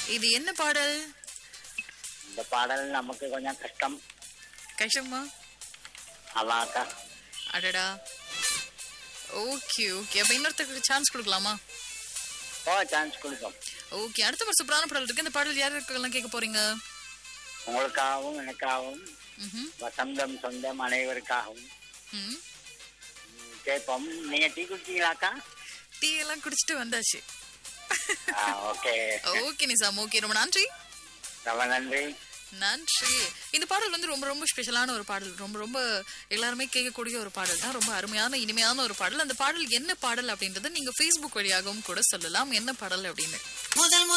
இது என்ன பாடல் இந்த பாடல் நமக்கு கொஞ்சம் கஷ்டம் கஷ்டமா அவாக்கா அடடா ஓகே ஓகே அப்ப இன்னொருத்தருக்கு சான்ஸ் கொடுக்கலாமா ஓ சான்ஸ் கொடுப்போம் ஓகே அடுத்த ஒரு சூப்பரான பாடல் இருக்கு இந்த பாடல் யாருக்கெல்லாம் கேட்க போறீங்க உங்களுக்காகவும் எனக்காகவும் ம்ஹும். வசந்தம் சொந்தம் அனைவருக்காகவும் ம் ம், கேட்போம் நீங்க டீ குடிச்சீங்களாக்கா டீ எல்லாம் குடிச்சிட்டு வந்தாச்சு ஆ, ஓகே ஓகே நிசாம் ஓகே ரொம்ப நன்றி ரொம்ப நன்றி நன்றி இந்த பாடல் வந்து ரொம்ப ரொம்ப ஸ்பெஷலான ஒரு பாடல் ரொம்ப ரொம்ப எல்லாருமே கேட்கக்கூடிய ஒரு பாடல் தான் ரொம்ப அருமையான இனிமையான ஒரு பாடல் அந்த பாடல் என்ன பாடல் அப்படின்றத நீங்க ஃபேஸ்புக் வழியாகவும் கூட சொல்லலாம் என்ன பாடல் அப்படின்னு முதல்